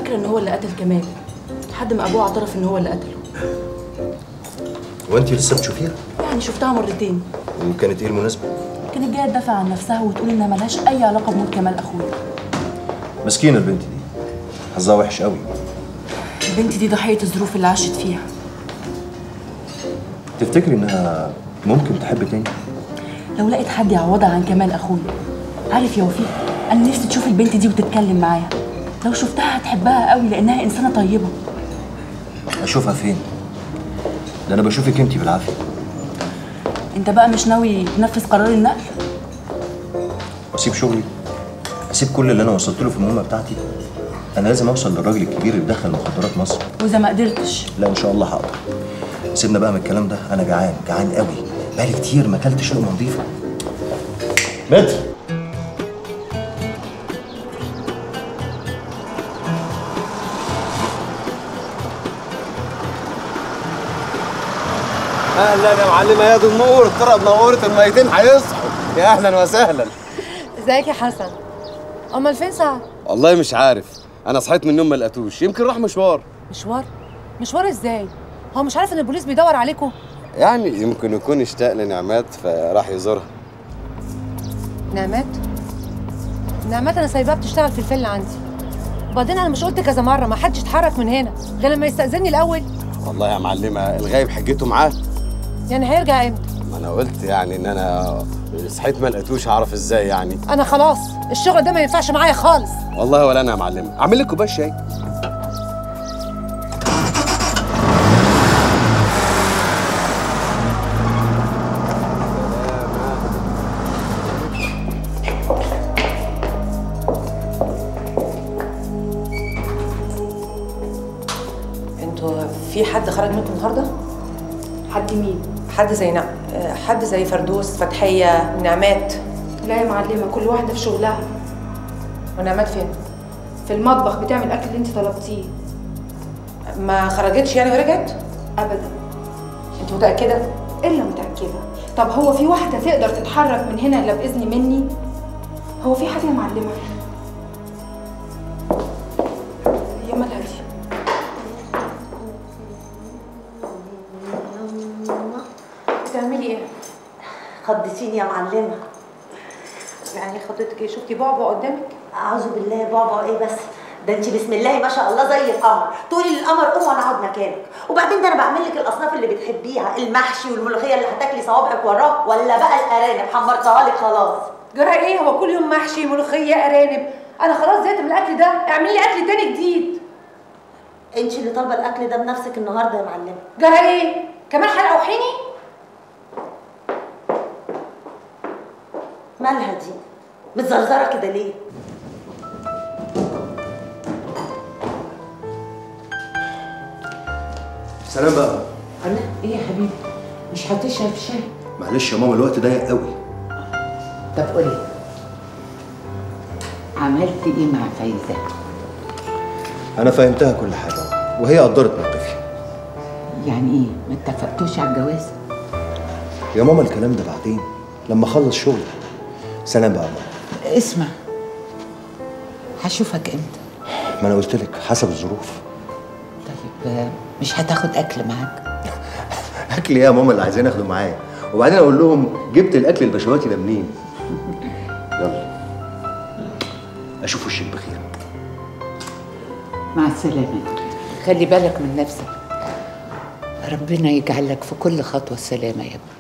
فاكره ان هو اللي قتل كمال لحد ما ابوه اعترف ان هو اللي قتله وانت لسه بتشوفيها يعني شفتها مرتين وكانت ايه المناسبه كانت جايه تدافع عن نفسها وتقول انها ملهاش اي علاقه بموت كمال اخويا مسكينه البنت دي حظها وحش قوي البنت دي ضحيه الظروف اللي عاشت فيها تفتكري انها ممكن تحب تاني لو لقيت حد يعوضها عن كمال اخويا عارف يا وفيق انا نفسي تشوف البنت دي وتتكلم معاها لو شفتها هتحبها قوي لانها انسانه طيبه اشوفها فين ده انا بشوفك انت بالعافيه انت بقى مش ناوي تنفذ قرار النقل واسيب شغلي اسيب كل اللي انا وصلت له في المهمه بتاعتي انا لازم اوصل للراجل الكبير اللي دخل مخدرات مصر واذا ما قدرتش لا ان شاء الله هقدر سيبنا بقى من الكلام ده انا جعان جعان قوي بقالي كتير ما اكلتش لقمه نظيفه متر اهلا يا معلمه يا دي النور الطرق نورت الميتين هيصحوا يا اهلا وسهلا ازيك يا حسن امال فين سعد والله مش عارف انا صحيت من النوم ما لقيتوش يمكن راح مشوار مشوار مشوار ازاي هو مش عارف ان البوليس بيدور عليكم يعني يمكن يكون اشتاق لنعمات فراح يزورها نعمات نعمات انا سايباها بتشتغل في الفيلا عندي وبعدين انا مش قلت كذا مره ما حدش يتحرك من هنا غير لما يستاذني الاول والله يا معلمه الغايب حجته معاه يعني هيرجع امتى ما انا قلت يعني ان انا صحيت ما لقيتوش هعرف ازاي يعني انا خلاص الشغل ده ما ينفعش معايا خالص والله ولا انا يا معلمه اعمل لك كوبايه شاي انتوا في حد خرج منكم النهارده؟ حد مين؟ حد زي نع... آه، حد زي فردوس فتحية نعمات لا يا معلمة كل واحدة في شغلها ونعمات فين؟ في المطبخ بتعمل الأكل اللي انت طلبتيه ما خرجتش يعني ورجعت؟ أبدا انت متأكدة؟ إلا متأكدة طب هو في واحدة تقدر تتحرك من هنا إلا بإذن مني؟ هو في حاجة يا معلمة؟ هي مالها دي؟ بتعملي ايه؟ خضتيني يا معلمة يعني خطتك ايه؟ شفتي بعبع قدامك؟ أعوذ بالله يا بابا إيه بس ده انت بسم الله ما شاء الله زي القمر تقولي للقمر قوم وانا اقعد مكانك وبعدين ده انا بعمل لك الاصناف اللي بتحبيها المحشي والملوخيه اللي هتاكلي صوابعك وراه ولا بقى الارانب حمرتها لك خلاص جرى ايه هو كل يوم محشي ملوخية أرانب أنا خلاص زهقت من الأكل ده اعملي لي أكل تاني جديد انت اللي طالبه الاكل ده بنفسك النهارده يا معلمه جرى ايه؟ كمان هتقوحيني؟ مالها دي متزرزره كده ليه سلام بقى الله ايه يا حبيبي مش هتشرب شاي معلش يا ماما الوقت ضيق قوي طب قولي عملت ايه مع فايزه انا فهمتها كل حاجه وهي قدرت موقفي يعني ايه ما اتفقتوش على الجواز يا ماما الكلام ده بعدين لما اخلص شغلي سلام بقى يا ماما اسمع هشوفك امتى ما انا قلت لك حسب الظروف طيب آه، مش هتاخد اكل معاك اكل ايه يا ماما اللي عايزين ياخدوا معايا وبعدين اقول لهم جبت الاكل البشواتي ده منين يلا اشوف وشك بخير مع السلامه خلي بالك من نفسك ربنا يجعلك في كل خطوه سلامه يا ابني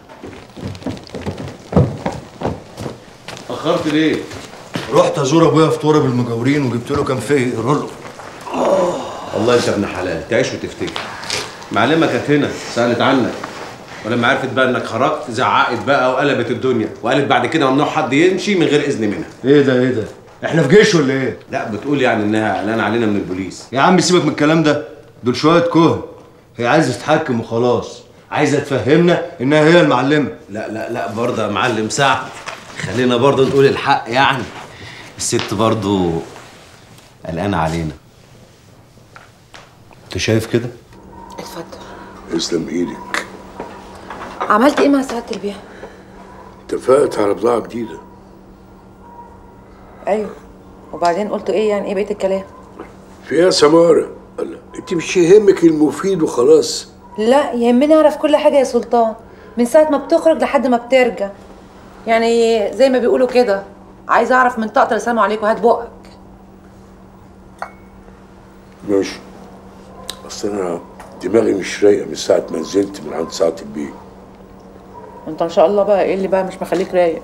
اخرت ليه رحت ازور ابويا في طورة بالمجاورين وجبت له كام فيه رولو والله انت ابن حلال تعيش وتفتكر معلمه كانت هنا سالت عنك ولما عرفت بقى انك خرجت زعقت بقى وقلبت الدنيا وقالت بعد كده ممنوع حد يمشي من غير اذن منها ايه ده ايه ده احنا في جيش ولا ايه لا بتقول يعني انها قلقانه علينا من البوليس يا عم سيبك من الكلام ده دول شويه كهن هي عايزه تتحكم وخلاص عايزه تفهمنا انها هي المعلمه لا لا لا برضه يا معلم سعد خلينا برضه نقول الحق يعني الست برضه قلقانه علينا انت شايف كده اتفضل اسلم ايدك عملت ايه مع سعادة البيع؟ اتفقت على بضاعة جديدة ايوه وبعدين قلتوا ايه يعني ايه بقية الكلام؟ في ايه يا سماره الله انت مش يهمك المفيد وخلاص لا يهمني اعرف كل حاجه يا سلطان من ساعه ما بتخرج لحد ما بترجع يعني زي ما بيقولوا كده عايزه اعرف من طقطق السلام عليكم هات بقك ماشي اصل انا دماغي مش رايقه من ساعه ما نزلت من عند ساعه البيت انت ان شاء الله بقى ايه اللي بقى مش مخليك رايق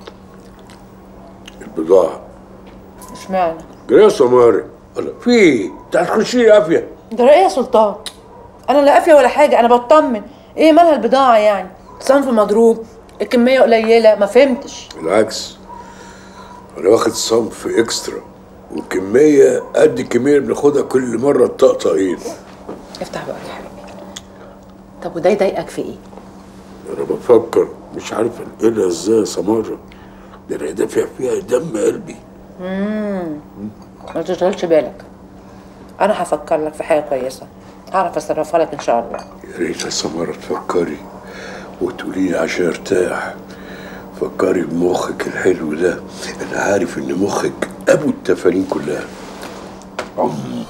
البضاعه اشمعنى جري يا سماره الله في ايه؟ انت هتخشي لي قافيه ده ايه يا سلطان انا لا قافيه ولا حاجه انا بطمن ايه مالها البضاعه يعني صنف مضروب الكميه قليله ما فهمتش بالعكس انا واخد صنف اكسترا وكميه قد الكميه اللي بناخدها كل مره الطقطقين افتح بقى يا حبيبي طب وده يضايقك في ايه انا بفكر مش عارف انقلها ازاي يا سماره ده انا دافع فيها دم قلبي امم ما تشغلش بالك انا هفكر لك في حاجه كويسه هعرف اصرفها لك ان شاء الله يا ريت يا سماره تفكري وتقولي لي عشان ارتاح فكري بمخك الحلو ده انا عارف ان مخك ابو التفانين كلها عم.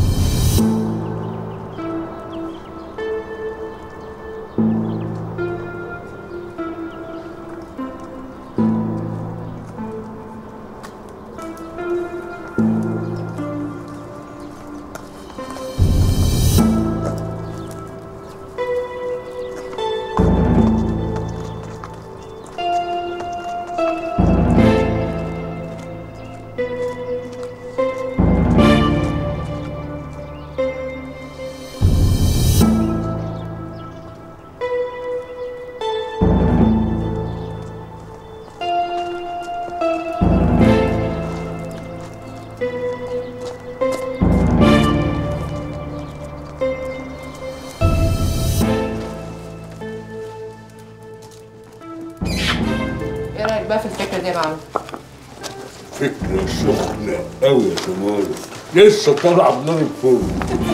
ايه رايك بقى في الفكره دي يا معلم فكرة سخنة أوي يا سمارة لسه طالعة بنار الفرن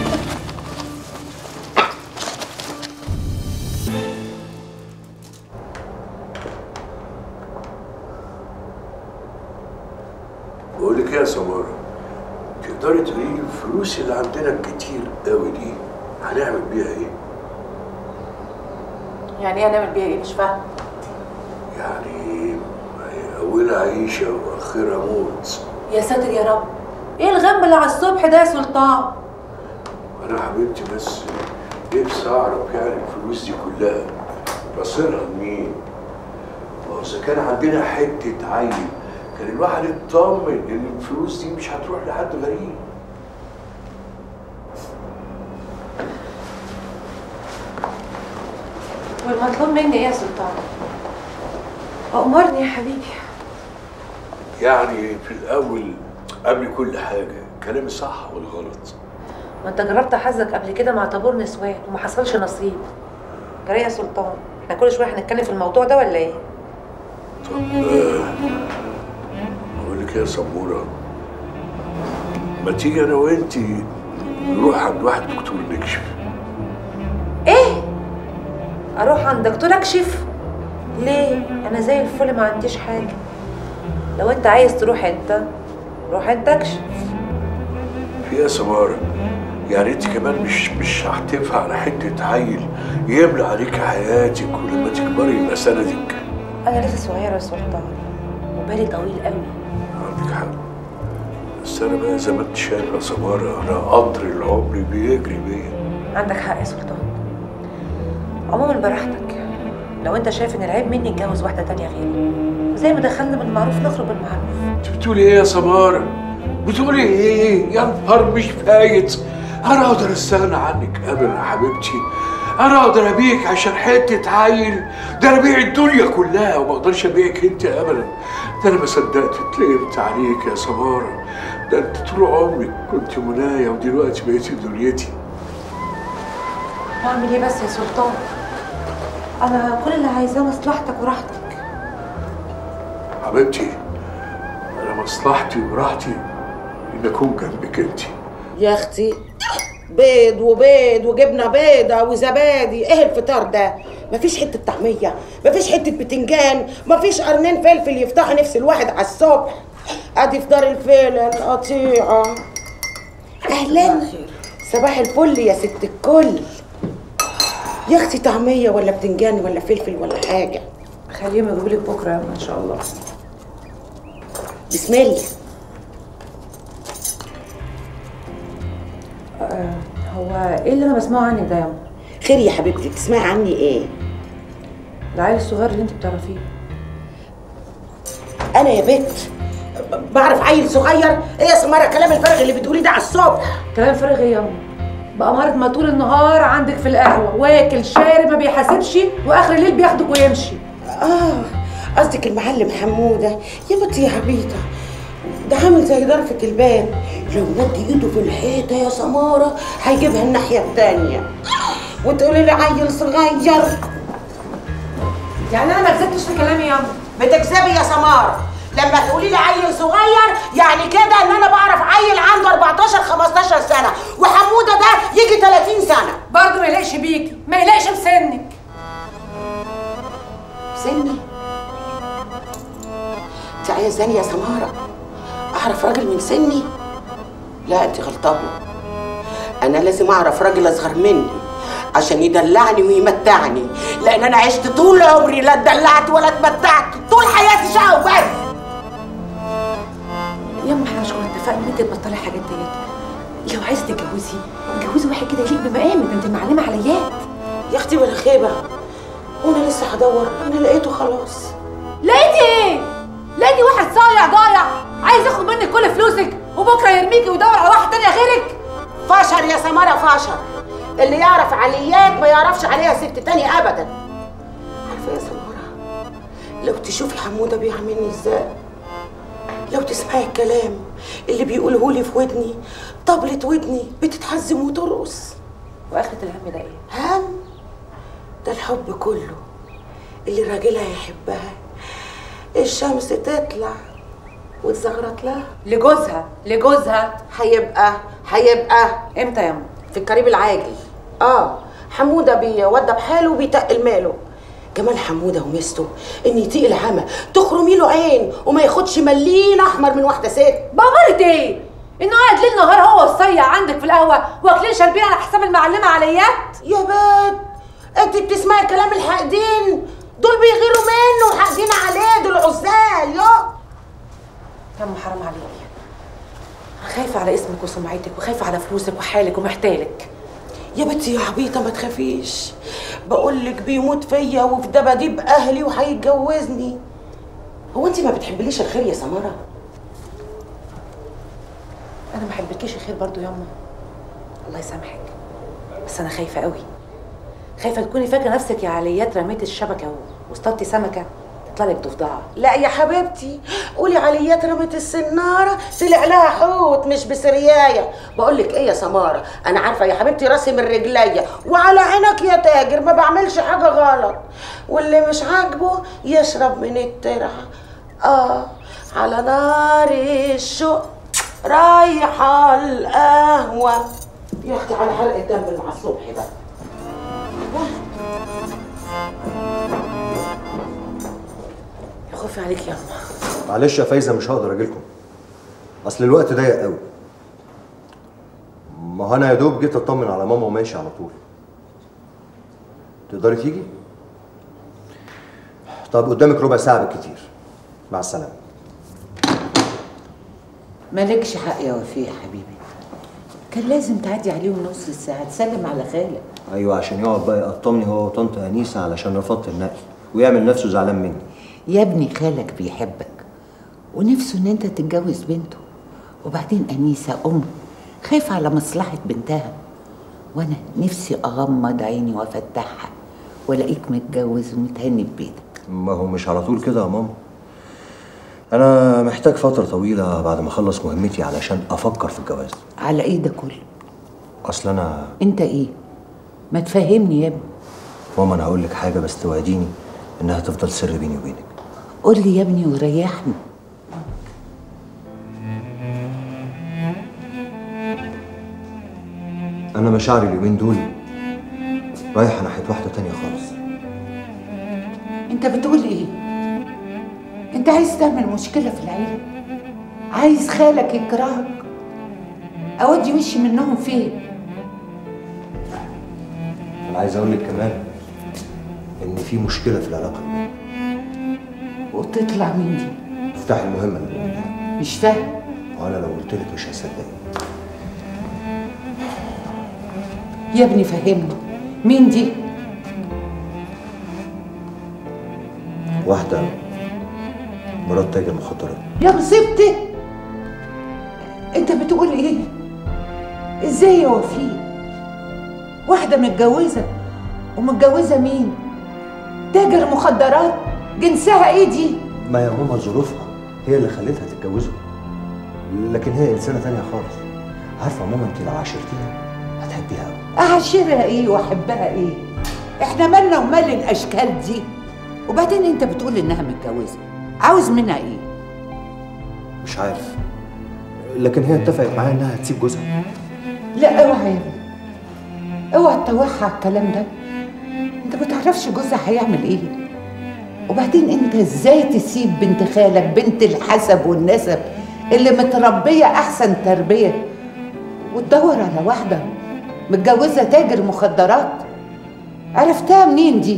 بقول لك إيه يا سمارة تقدري تقولي لي الفلوس اللي عندنا الكتير قوي دي هنعمل بيها ايه؟ يعني ايه هنعمل بيها ايه مش فاهم يعني أولها عيشة وآخرها موت يا ساتر يا رب ايه الغم اللي على الصبح ده يا سلطان أنا حبيبتي بس نفسي أعرف يعني الفلوس دي كلها مصيرها لمين؟ ما هو إذا كان عندنا حتة عيل كان الواحد يطمن إن الفلوس دي مش هتروح لحد غريب والمطلوب مني ايه يا سلطان أمرني يا حبيبي يعني في الأول قبل كل حاجة كلامي صح ولا غلط؟ ما انت جربت حظك قبل كده مع طابور نسوان وما حصلش نصيب جري يا سلطان احنا كل شويه هنتكلم في الموضوع ده ولا ايه طب آه، أقول لك إيه يا سمورة ما تيجي أنا وأنتي نروح عند واحد دكتور نكشف ايه اروح عند دكتور اكشف ليه انا زي الفل ما عنديش حاجه لو انت عايز تروح انت روح انت اكشف في إيه يا سمارة يعني انت كمان مش مش هتنفع على حته عيل يملى عليك حياتك ولما تكبري يبقى سندك انا لسه صغيره يا سلطان وبالي طويل قوي عندك حق بس انا بقى زي ما انت شايفه يا سماره انا قطر العمر بيجري بيا عندك حق يا سلطان عموما براحتك لو انت شايف ان العيب مني اتجوز واحده تانية غيري زي ما دخلنا بالمعروف نخرج بالمعروف انت بتقولي ايه يا سماره بتقولي ايه يا نهار مش فايت انا اقدر استغنى عنك ابدا يا حبيبتي انا اقدر ابيعك عشان حته عيل ده انا ابيع الدنيا كلها وما اقدرش ابيعك انت ابدا ده انا ما صدقت اتلقمت عليك يا سماره ده انت طول عمرك كنت منايا ودلوقتي بقيتي دنيتي اعمل ايه بس يا سلطان انا كل اللي عايزاه مصلحتك وراحتك حبيبتي انا مصلحتي وراحتي ان اكون جنبك انت يا اختي بيض وبيض وجبنه بيضه وزبادي ايه الفطار ده مفيش حته طعميه مفيش حته بتنجان مفيش قرنين فلفل يفتحوا نفس الواحد على الصبح ادي فطار الفيل القطيعه اهي اهلا صباح الفل يا ست الكل يا اختي طعميه ولا بتنجان ولا فلفل ولا حاجه خليهم يجيبوا لك بكره يا أما ان شاء الله بسم الله آه هو ايه اللي انا بسمعه عنك ده يا أما؟ خير يا حبيبتي تسمعي عني ايه العيل الصغير اللي انت بتعرفيه انا يا بت بعرف عيل صغير ايه يا سماره كلام الفارغ اللي بتقولي ده على الصبح كلام فارغ ايه يا أما؟ بقى مرض ما طول النهار عندك في القهوه واكل شارب ما بيحاسبش واخر الليل بياخدك ويمشي اه قصدك المعلم حموده يا بنتي يا عبيطه ده عامل زي ضرفة الباب لو مد ايده في الحيطة يا سمارة هيجيبها الناحية التانية وتقولي لي عيل صغير يعني انا ما كذبتش في كلامي يا أما. بتكذبي يا سمارة لما تقولي لي عيل صغير يعني كده ان انا بعرف عيل عنده 14 15 سنة وحمودة ده يجي 30 سنة برضه ما يلاقش بيكي ما يلاقش بسنك سني انت عايزاني يا سمارة اعرف راجل من سني لا انت غلطانة انا لازم اعرف راجل اصغر مني عشان يدلعني ويمتعني لان انا عشت طول عمري لا اتدلعت ولا اتمتعت طول حياتي شقى وبس يا أما احنا مش كنا اتفقنا ان انت تبطلي الحاجات ديت لو عايزه تتجوزي اتجوزي واحد كده يليق بمقامك ده انت معلمه عليات يا اختي بلا خيبة وانا لسه هدور انا لقيته خلاص لقيتي ايه؟ لقيتي واحد صايع ضايع عايز ياخد منك كل فلوسك وبكره يرميكي ويدور على واحد تاني غيرك فشر يا سمارة فشر اللي يعرف عليات ما يعرفش عليها ست تاني ابدا عارفه يا سمارة لو تشوفي حموده بيعملني ازاي لو تسمعي الكلام اللي بيقوله لي في ودني طبلة ودني بتتحزم وترقص واخرة الهم ده ايه؟ هم ده الحب كله اللي راجلها يحبها الشمس تطلع وتزغرط لها لجوزها لجوزها هيبقى هيبقى امتى يا أما؟ في القريب العاجل اه حموده بيودى بحاله وبيتقل ماله جمال حموده وميزته ان يطيق العمى تخرمي له عين وما ياخدش مليين احمر من واحده ست بأمارة ايه؟ انه قاعد ليل نهار هو الصيع عندك في القهوه واكلين شاربين على حساب المعلمه عليات يا بنت انت بتسمعي كلام الحاقدين دول بيغيروا منه وحاقدين عليه دول عزال يا يا أما حرام عليكي انا خايفه على اسمك وسمعتك وخايفه على فلوسك وحالك ومحتالك يا بنتي يا عبيطه ما تخافيش بقول لك بيموت فيا وفي دباديب اهلي وهيتجوزني هو انت ما بتحبليش الخير يا سمره انا ما حبيتكيش الخير برضو يا أما الله يسامحك بس انا خايفه قوي خايفه تكوني فاكره نفسك يا عليات رميتي الشبكه واصطادتي سمكه تطلع لك ضفدعه لا يا حبيبتي قولي عليات رمت السناره طلع لها حوت مش بسريايه بقول لك ايه يا سماره انا عارفه يا حبيبتي راسي من رجليا وعلى عينك يا تاجر ما بعملش حاجه غلط واللي مش عاجبه يشرب من الترعه اه على نار الشوق رايحه القهوه يا اختي على حرق الدم اللي على الصبح ده يا خوفي عليك يا أما معلش يا فايزه مش هقدر اجيلكم اصل الوقت ضيق قوي ما هو انا يا دوب جيت اطمن على ماما وماشي على طول تقدري تيجي طب قدامك ربع ساعه بالكتير مع السلامه مالكش حق يا وفيه يا حبيبي كان لازم تعدي عليهم نص ساعة تسلم على خالك ايوه عشان يقعد بقى يقطمني هو وطنط انيسه علشان رفضت النقل ويعمل نفسه زعلان مني يا ابني خالك بيحبك ونفسه ان انت تتجوز بنته وبعدين انيسه ام خايفه على مصلحه بنتها وانا نفسي اغمض عيني وافتحها والاقيك متجوز ومتهني في بيتك ما هو مش على طول كده يا ماما انا محتاج فتره طويله بعد ما اخلص مهمتي علشان افكر في الجواز على ايه ده كله اصل انا انت ايه ما تفهمني يا ابني ماما انا هقول لك حاجه بس توعديني انها تفضل سر بيني وبينك قول لي يا ابني وريحني انا مشاعري اليومين دول رايحه ناحيه واحده تانية خالص انت بتقول ايه انت عايز تعمل مشكله في العيله عايز خالك يكرهك اودي وشي منهم فين انا عايز اقول لك كمان ان في مشكله في العلاقه دي وتطلع من دي افتحي المهمه اللي قدامك. مش فاهم وانا لو قلت لك مش هصدقك يا ابني فهمني مين دي واحده مرات تاجر مخدرات يا مصيبتي انت بتقول ايه ازاي يا وفيق واحده متجوزه ومتجوزه مين تاجر مخدرات جنسها ايه دي ما يا ماما ظروفها هي اللي خلتها تتجوزه لكن هي انسانه تانية خالص عارفه يا ماما انت لو عاشرتيها هتحبيها قوي اعاشرها ايه واحبها ايه احنا مالنا ومال الاشكال دي وبعدين انت بتقول انها متجوزه عاوز منها ايه مش عارف لكن هي اتفقت معايا انها هتسيب جوزها لا اوعى يا ابني اوعى تتوحى على الكلام ده انت ما تعرفش جوزها هيعمل ايه وبعدين انت ازاي تسيب بنت خالك بنت الحسب والنسب اللي متربيه احسن تربيه وتدور على واحده متجوزه تاجر مخدرات عرفتها منين دي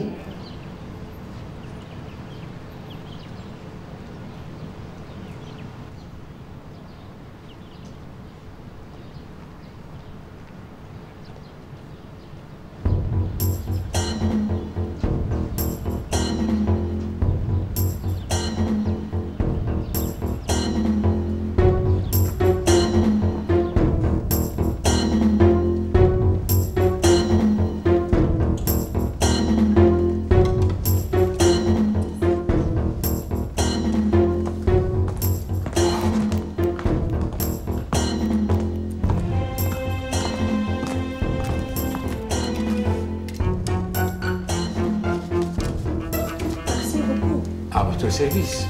À votre service.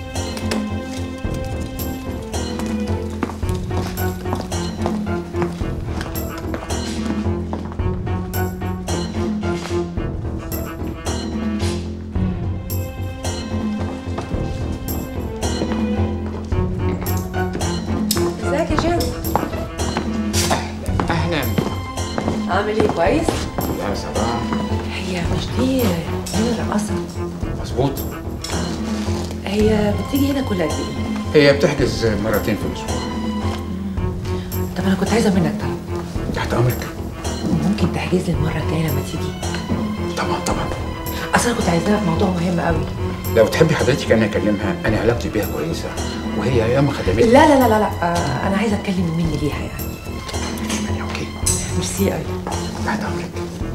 ازيك يا جان اهلا عامل ايه كويس يا صباح هي مش دي مين الرقاصه مظبوط هي بتيجي هنا كل قد ايه هي بتحجز مرتين في الاسبوع طب انا كنت عايزه منك طلب تحت امرك ممكن تحجز لي المره الجايه لما تيجي طبعا طبعا اصل انا كنت عايزاها في موضوع مهم قوي لو تحبي حضرتك انا اكلمها انا علاقتي بيها كويسه وهي ياما لا خدمتني لا لا لا, لا. آه انا عايزه اتكلم مني ليها يعني اوكي ميرسي قوي تحت امرك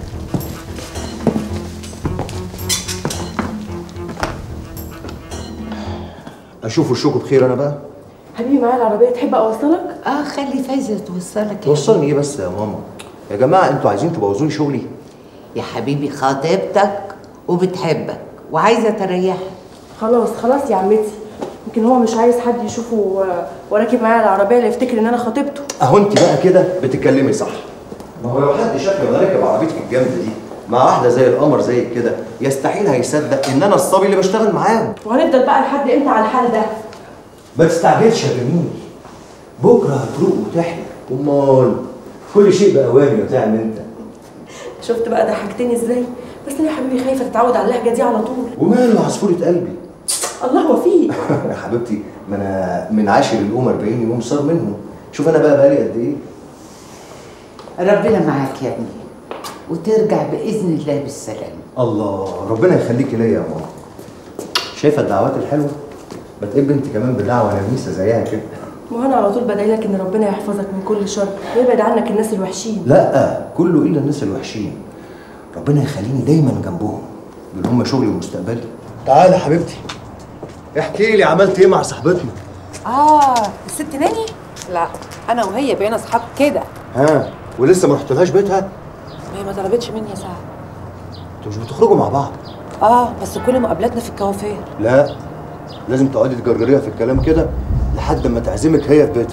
اشوف وشكوا بخير انا بقى حبيبي معايا العربيه تحب اوصلك اه خلي فايزه توصلك يا توصلني ايه بس يا ماما يا جماعه انتوا عايزين تبوظوا لي شغلي يا حبيبي خاطبتك وبتحبك وعايزه تريحها خلاص خلاص يا عمتي يمكن هو مش عايز حد يشوفه و- وراكب معايا العربيه اللي يفتكر ان انا خطيبته اهو انت بقى كده بتتكلمي صح ما هو لو حد شافني وانا راكب عربيتك الجامده دي مع واحده زي القمر زي كده يستحيل هيصدق ان انا الصبي اللي بشتغل معاهم وهنفضل بقى لحد امتى على الحال ده ما تستعجلش يا جميل بكره هتروق وتحلى امال كل شيء باواني يا تعمل انت شفت بقى ضحكتني ازاي بس انا يا حبيبي خايفه تتعود على اللهجه دي على طول وماله عصفورة قلبي الله وفيق يا حبيبتي ما انا من عاشر الام 40 يوم صار منهم شوف انا بقى بقالي قد ايه ربنا معاك يا ابني وترجع باذن الله بالسلامه الله ربنا يخليكي ليا يا ماما شايفه الدعوات الحلوه ما تقب انت كمان بدعوه نميسه زيها كده ما انا على طول بدعي لك ان ربنا يحفظك من كل شر ويبعد عنك الناس الوحشين لا كله الا الناس الوحشين ربنا يخليني دايما جنبهم دول هم شغلي ومستقبلي تعالى يا حبيبتي احكي لي عملت ايه مع صاحبتنا اه الست ناني لا انا وهي بقينا اصحاب كده ها ولسه ما رحتلهاش بيتها هي ما طلبتش مني يا سعد انتوا مش بتخرجوا مع بعض اه بس كل مقابلاتنا في الكوافير لا لازم تقعدي تجرجريها في الكلام كده لحد ما تعزمك هي في بيتها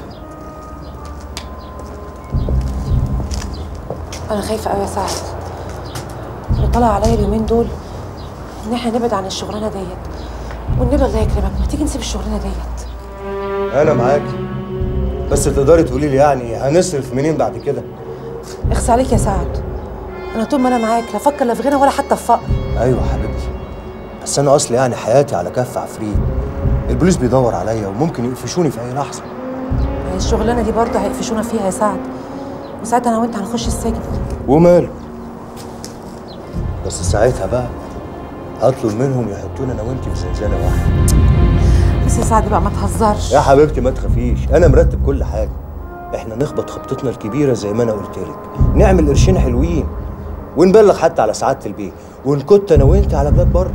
انا خايفه قوي يا سعد اللي طلع عليا اليومين دول ان احنا نبعد عن الشغلانه ديت والنبي الله يكرمك ما تيجي نسيب الشغلانه ديت انا معاكي بس تقدري تقولي لي يعني هنصرف منين بعد كده اخس عليك يا سعد انا طول ما انا معاك لا افكر لا في غنى ولا حتى في فقر ايوه حبيبتي بس انا اصلي يعني حياتي على كف عفريت البوليس بيدور عليا وممكن يقفشوني في اي لحظه هي الشغلانه دي برضه هيقفشونا فيها يا سعد وساعتها انا وانت هنخش السجن وماله بس ساعتها بقى هطلب منهم يحطونا انا وانت في زنزانه واحده بس يا سعد بقى ما تهزرش يا حبيبتي ما تخافيش انا مرتب كل حاجه احنا نخبط خبطتنا الكبيره زي ما انا قلت لك نعمل قرشين حلوين ونبلغ حتى على سعاده البيت ونكت انا وانت على بلاد بره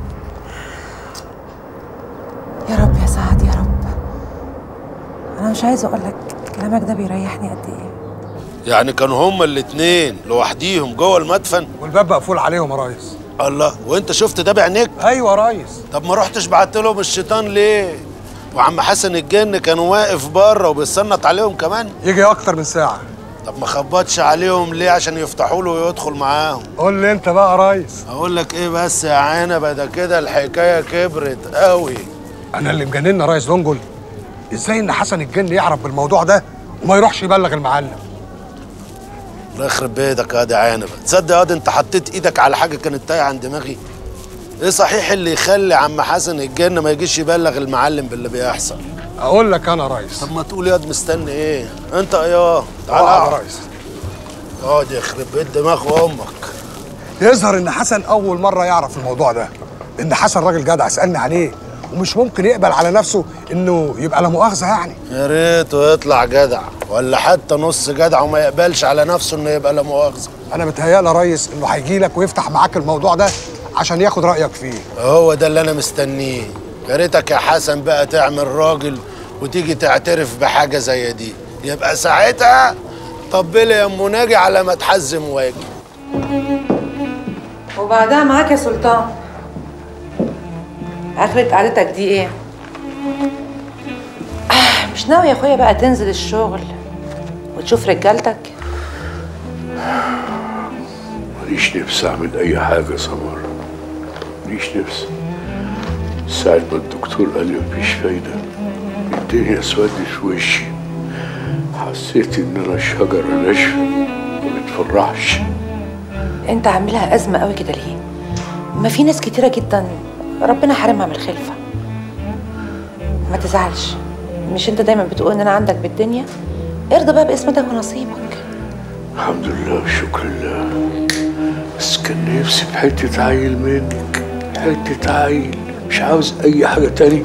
يا رب يا سعد يا رب انا مش عايزه اقول لك كلامك ده بيريحني قد ايه يعني كانوا هما الاتنين لوحديهم جوه المدفن والباب مقفول عليهم يا ريس الله وانت شفت ده بعينيك ايوه يا ريس طب ما رحتش بعت لهم الشيطان ليه وعم حسن الجن كان واقف بره وبيصنط عليهم كمان يجي اكتر من ساعه طب ما خبطش عليهم ليه عشان يفتحوا له ويدخل معاهم قول لي انت بقى يا ريس اقول لك ايه بس يا عنبه ده كده الحكايه كبرت قوي انا اللي مجننا يا ريس دونجل ازاي ان حسن الجن يعرف بالموضوع ده وما يروحش يبلغ المعلم الله يخرب بيتك يا دي عنبه تصدق يا دي انت حطيت ايدك على حاجه كانت تايه عن دماغي ايه صحيح اللي يخلي عم حسن الجن ما يجيش يبلغ المعلم باللي بيحصل اقول لك انا يا ريس طب ما تقول ياض مستني ايه انت يا تعال اقعد اقعد يا ريس اقعد يخرب بيت دماغ امك يظهر ان حسن اول مره يعرف الموضوع ده ان حسن راجل جدع سالني عليه ومش ممكن يقبل على نفسه انه يبقى لا مؤاخذه يعني يا ريته يطلع جدع ولا حتى نص جدع وما يقبلش على نفسه انه يبقى لا مؤاخذه انا متهيألي يا ريس انه هيجي لك ويفتح معاك الموضوع ده عشان ياخد رايك فيه هو ده اللي انا مستنيه يا ريتك يا حسن بقى تعمل راجل وتيجي تعترف بحاجه زي دي يبقى ساعتها طبلي يا ام ناجي على ما تحزم واجي وبعدها معاك يا سلطان آخرة قعدتك دي ايه؟ آه، مش ناوي يا اخويا بقى تنزل الشغل وتشوف رجالتك؟ ماليش نفس اعمل اي حاجه يا سمر ماليش نفس ساعة ما الدكتور قال لي مفيش فايدة الدنيا اسودت في وشي حسيت ان انا شجرة ناشفة ما بتفرحش انت عاملها أزمة قوي كده ليه؟ ما في ناس كتيرة جدا ربنا حرمها من الخلفة ما تزعلش مش انت دايما بتقول ان انا عندك بالدنيا ارضى بقى باسمتك ونصيبك الحمد لله وشكر لله بس كان نفسي في حتة عيل منك حتة عيل مش عاوز أي حاجة تاني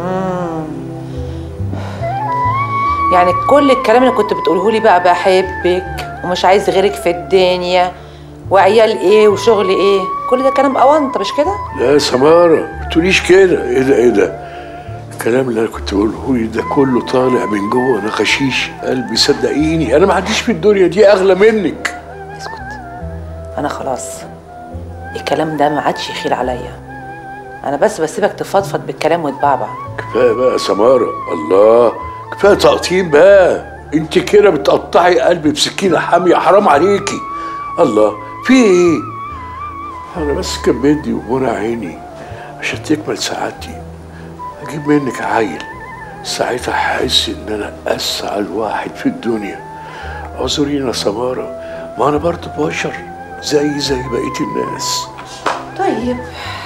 يعني كل الكلام اللي كنت بتقوله لي بقى بحبك ومش عايز غيرك في الدنيا وعيال ايه وشغل ايه كل ده كلام اونطه مش كده لا يا سمارة ما تقوليش كده ايه ده ايه ده الكلام اللي انا كنت بقوله لي ده كله طالع من جوه انا غشيش قلبي صدقيني انا ما عنديش في الدنيا دي اغلى منك انا خلاص الكلام ده ما عادش يخيل عليا انا بس بسيبك تفضفض بالكلام وتبعبع كفايه بقى يا سمارة الله كفايه تقطيم بقى انت كده بتقطعي قلبي بسكينه حاميه حرام عليكي الله في ايه انا بس كان بدي ومنى عيني عشان تكمل سعادتي اجيب منك عيل ساعتها هحس ان انا اسعد واحد في الدنيا اعذرينا يا سمارة ما انا برضه بشر زي زي بقيه الناس طيب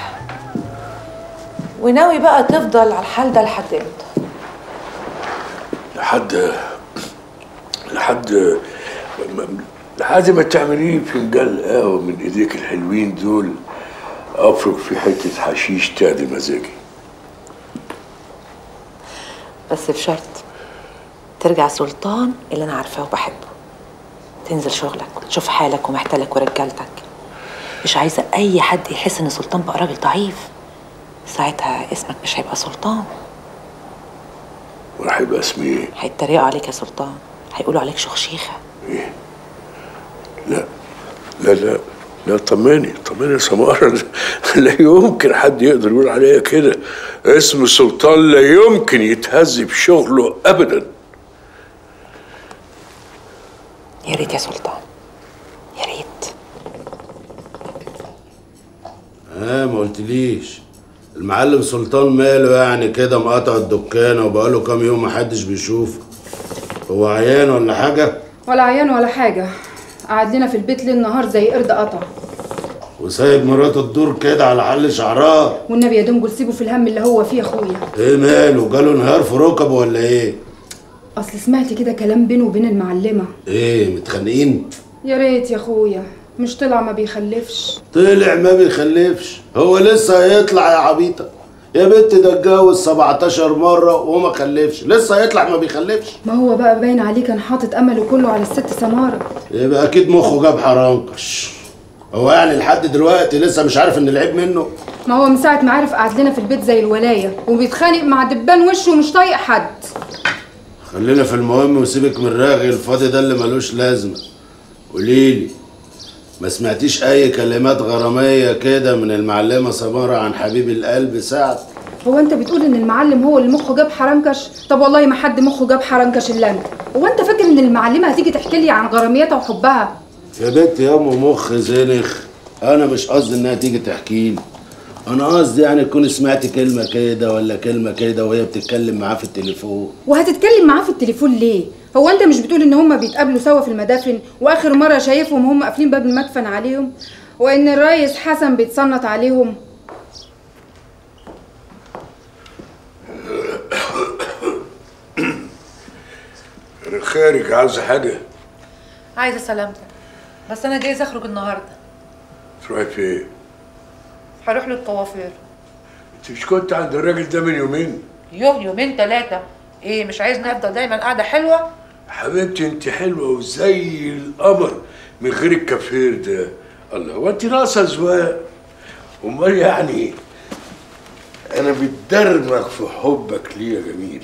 وناوي بقى تفضل على الحال ده لحد امتى لحد لحد لحد ما تعملي لي فنجان قهوه من ايديك الحلوين دول افرك في حته حشيش تعدي مزاجي بس بشرط ترجع سلطان اللي انا عارفاه وبحبه تنزل شغلك وتشوف حالك ومحتلك ورجالتك مش عايزه اي حد يحس ان سلطان بقى راجل ضعيف ساعتها اسمك مش هيبقى سلطان وهيبقى اسمي ايه؟ هيتريقوا عليك يا سلطان هيقولوا عليك شخشيخه لا لا لا لا طمني طمني يا سمارة لا يمكن حد يقدر يقول عليا كده اسم سلطان لا يمكن يتهز بشغله ابدا يا ريت يا سلطان يا ريت اه ما قلتليش المعلم سلطان ماله يعني كده مقاطع الدكانه وبقاله كام يوم محدش بيشوفه هو عيان ولا حاجة ولا عيان ولا حاجه قعد لنا في البيت ليل نهار زي قرد قطع وسايب مراته تدور كده على حل شعرها والنبي يا دنجل سيبه في الهم اللي هو فيه يا اخويا ايه ماله جاله انهيار في ركبه ولا ايه اصل سمعت كده كلام بينه وبين المعلمه ايه متخانقين يا ريت يا اخويا مش طلع ما بيخلفش طلع ما بيخلفش هو لسه هيطلع يا عبيطه يا بنت ده اتجوز 17 مره وما خلفش لسه هيطلع ما بيخلفش ما هو بقى باين عليه كان حاطط امله كله على الست سماره يبقى اكيد مخه جاب حرنكش هو يعني لحد دلوقتي لسه مش عارف ان العيب منه ما هو من ساعه ما عرف قعد لنا في البيت زي الولايه وبيتخانق مع دبان وشه ومش طايق حد خلينا في المهم وسيبك من الراغي الفاضي ده اللي ملوش لازمه قوليلي ما سمعتيش اي كلمات غراميه كده من المعلمه سماره عن حبيب القلب سعد هو انت بتقول ان المعلم هو اللي مخه جاب حرنكش طب والله ما حد مخه جاب حرنكش الا انت هو انت فاكر ان المعلمه هتيجي تحكي لي عن غراميتها وحبها يا بنت يا ام مخ زنخ انا مش قصدي انها تيجي تحكي لي انا قصدي يعني تكون سمعت كلمه كده ولا كلمه كده وهي بتتكلم معاه في التليفون وهتتكلم معاه في التليفون ليه هو انت مش بتقول ان هما بيتقابلوا سوا في المدافن واخر مره شايفهم هم قافلين باب المدفن عليهم وان الريس حسن بيتصنت عليهم خارج عاوز حاجه عايزه سلامتك بس انا جايز اخرج النهارده تروحي فين هروح للقوافير انت مش كنت عند الراجل ده من يومين يوم يومين ثلاثه ايه مش عايزني افضل دايما قاعده حلوه حبيبتي انت حلوه وزي القمر من غير الكافير ده الله هو انت ناقصه ذوق امال يعني انا بتدرمغ في حبك ليه يا جميل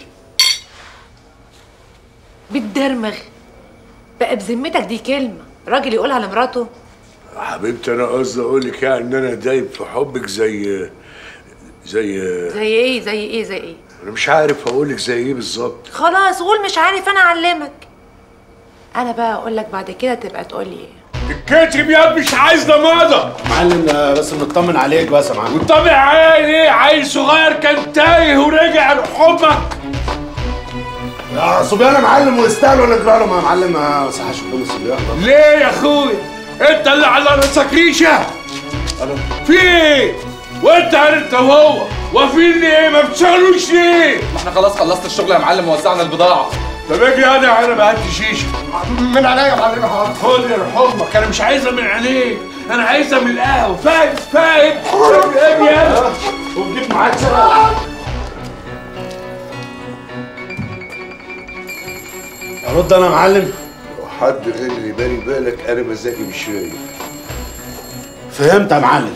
بتدرمغ بقى بذمتك دي كلمه راجل يقولها لمراته حبيبتي انا قصدي اقول لك يعني ان انا دايب في حبك زي زي زي ايه زي ايه زي ايه انا مش عارف اقول لك زي ايه بالظبط خلاص قول مش عارف انا اعلمك انا بقى اقول لك بعد كده تبقى تقول لي ايه الكاتب يا مش عايز ضماده معلم بس بنطمن عليك بس يا معلم وطبع عيل ايه عيل صغير كان تايه ورجع لحبك يا صبيان يا معلم ويستاهلوا نجرى لهم يا معلم ما صحاش قدام الصبيان ليه يا اخوي انت اللي على راسك ريشه في ايه وانت انت وهو واقفين ليه ما بتشتغلوش ليه ما احنا خلاص خلصت الشغل يا معلم ووزعنا البضاعه طب اجي انا انا بهدي شيشه من عينيا يا معلم حاضر خد يرحمك انا مش عايزها من عينيك انا عايزها من القهوه فاهم فاهم اجي يلا وتجيب معاك سلام ارد انا يا معلم حد غير اللي بالي بالك انا مزاجي مش رايق فهمت يا معلم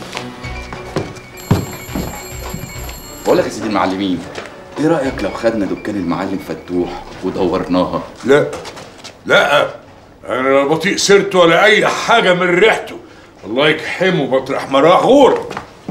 بقول لك يا سيدي المعلمين ايه رايك لو خدنا دكان المعلم فتوح ودورناها لا لا انا لا بطيء سيرته ولا اي حاجه من ريحته الله يكحمه مطرح ما راح غور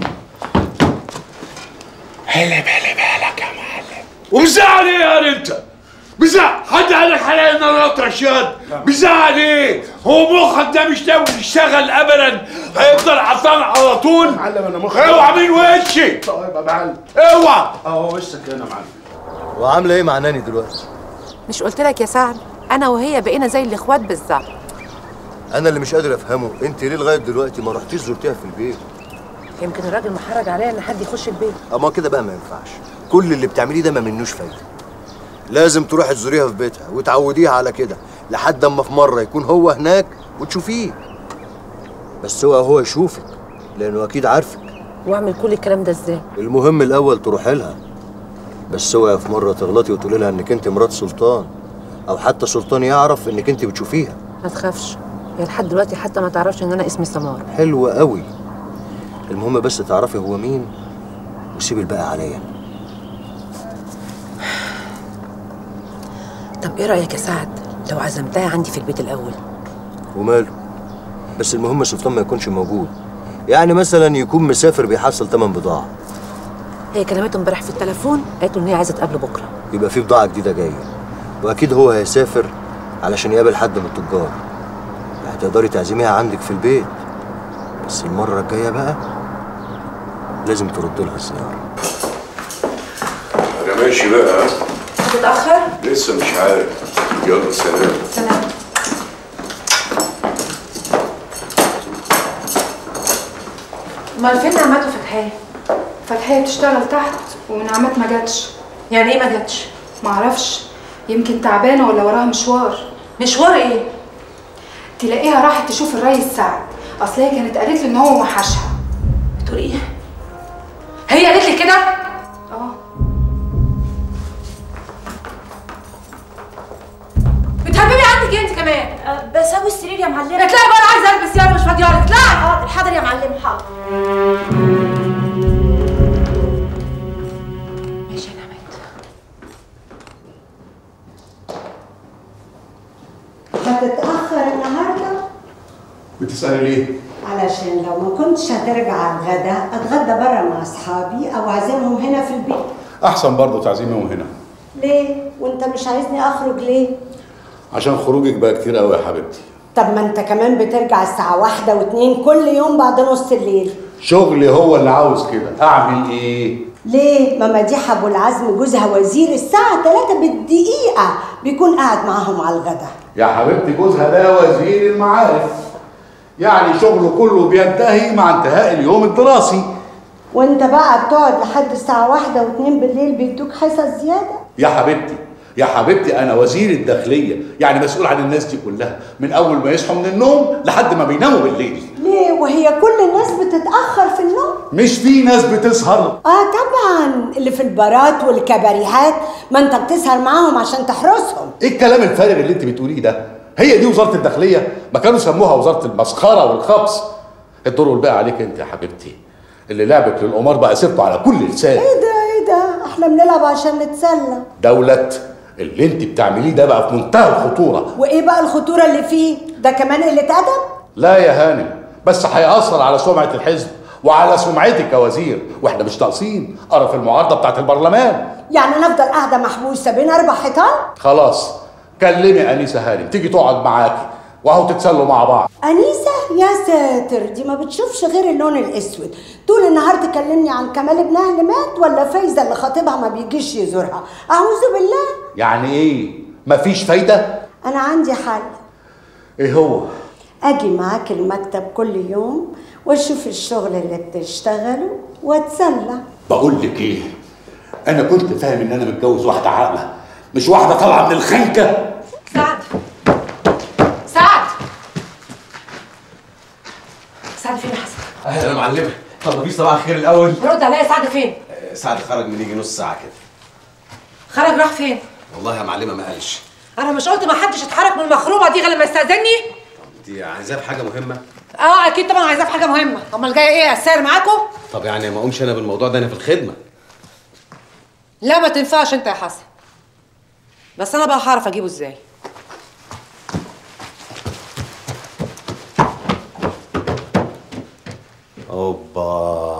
هلا بلا بالك يا معلم ومزعل ايه يا انت بزعل حد قال لك حلال ان انا اقطع شاد بزعل ايه هو مخك ده مش ناوي يشتغل ابدا هيفضل عطلان على طول معلم انا مخي اوعى من وشي طيب يا معلم اوعى اهو وشك هنا يا معلم وعامله ايه مع ناني دلوقتي مش قلت لك يا سعد انا وهي بقينا زي الاخوات بالظبط انا اللي مش قادر افهمه انت ليه لغايه دلوقتي ما رحتيش زرتيها في البيت يمكن الراجل محرج عليا ان حد يخش البيت اما كده بقى ما ينفعش كل اللي بتعمليه ده ما منوش فايده لازم تروحي تزوريها في بيتها وتعوديها على كده لحد اما في مره يكون هو هناك وتشوفيه بس هو هو يشوفك لانه اكيد عارفك واعمل كل الكلام ده ازاي المهم الاول تروحي لها بس اوعي في مره تغلطي وتقولي لها انك انت مرات سلطان او حتى سلطان يعرف انك انت بتشوفيها ما تخافش هي لحد دلوقتي حتى ما تعرفش ان انا اسمي سمار حلو قوي المهم بس تعرفي هو مين وسيبي الباقي عليا طب ايه رايك يا سعد لو عزمتها عندي في البيت الاول وماله بس المهم سلطان ما يكونش موجود يعني مثلا يكون مسافر بيحصل تمن بضاعه هي كلمته امبارح في التليفون قالت له ان هي عايزه تقابله بكره يبقى في بضاعه جديده جايه واكيد هو هيسافر علشان يقابل حد من التجار هتقدري تعزميها عندك في البيت بس المره الجايه بقى لازم ترد لها الزياره انا ماشي بقى ها هتتاخر لسه مش عارف يلا سلام سلام امال فين نعمات وفتحية؟ فتحية بتشتغل تحت ونعمات ما جاتش يعني ايه ما جاتش؟ معرفش يمكن تعبانة ولا وراها مشوار مشوار ايه؟ تلاقيها راحت تشوف الريس سعد اصل هي كانت قالت لي ان هو محشها بتقول ايه؟ هي قالت لي كده؟ اه بتهببي عندك انت كمان بسوي السرير يا معلمه اطلعي بره عايزه البس يلا مش فاضيه لك اطلعي حاضر حاضر يا معلم حاضر ماشي يا نعمات هتتأخر النهاردة بتسألي ليه؟ علشان لو ما كنتش هترجع على الغدا اتغدى بره مع اصحابي او اعزمهم هنا في البيت أحسن برضه تعزيمهم هنا ليه وانت مش عايزني اخرج ليه عشان خروجك بقى كتير قوي يا حبيبتي طب ما انت كمان بترجع الساعة واحدة واتنين كل يوم بعد نص الليل شغلي هو اللي عاوز كده أعمل إيه؟ ليه؟ ما مديحة أبو العزم جوزها وزير الساعة 3 بالدقيقة بيكون قاعد معاهم على الغدا يا حبيبتي جوزها ده وزير المعارف يعني شغله كله بينتهي مع انتهاء اليوم الدراسي وانت بقى بتقعد لحد الساعة واحدة واتنين بالليل بيدوك حصص زيادة يا حبيبتي يا حبيبتي أنا وزير الداخلية يعني مسؤول عن الناس دي كلها من أول ما يصحوا من النوم لحد ما بيناموا بالليل ليه؟ وهي كل الناس بتتأخر في النوم؟ مش في ناس بتسهر اه طبعا اللي في البارات والكباريهات ما انت بتسهر معاهم عشان تحرسهم ايه الكلام الفارغ اللي انت بتقوليه ده؟ هي دي وزاره الداخليه؟ ما كانوا سموها وزاره المسخره والخبص. الدور والباقي عليك انت يا حبيبتي. اللي لعبك للقمار بقى سيرته على كل لسان. ايه ده ايه ده؟ احنا بنلعب عشان نتسلى دولة اللي انت بتعمليه ده بقى في منتهى الخطوره. وايه بقى الخطورة اللي فيه؟ ده كمان قلة أدب؟ لا يا هانم بس هيأثر على سمعه الحزب وعلى سمعتك كوزير واحنا مش ناقصين قرف المعارضه بتاعت البرلمان. يعني انا افضل قاعدة محبوسة بين أربع حيطان؟ خلاص كلمي انيسه هانم تيجي تقعد معاكي وهو تتسلوا مع بعض. أنيسة يا ساتر دي ما بتشوفش غير اللون الأسود طول النهار تكلمني عن كمال ابنها اللي مات ولا فايزة اللي خطيبها ما بيجيش يزورها أعوذ بالله يعني ايه؟ مفيش فايده؟ أنا عندي حل ايه هو؟ أجي معاك المكتب كل يوم وأشوف الشغل اللي بتشتغله وأتسلى بقول لك ايه انا كنت فاهم ان انا متجوز واحده عاقله مش واحده طالعه من الخنكه سعد سعد سعد فين يا حسن؟ اهلا يا معلمه طب في صباح الخير الاول رد عليا سعد فين؟ سعد خرج من يجي نص ساعه كده خرج راح فين؟ والله يا معلمه ما قالش انا مش قلت ما حدش يتحرك من المخروبه دي غير لما يستاذني؟ انت عايزاه في حاجه مهمه اه اكيد طبعا عايزاه في حاجه مهمه امال جايه ايه اسير معاكم؟ طب يعني ما اقومش انا بالموضوع ده انا في الخدمه لا ما تنفعش انت يا حسن بس انا بقى هعرف اجيبه ازاي اوبا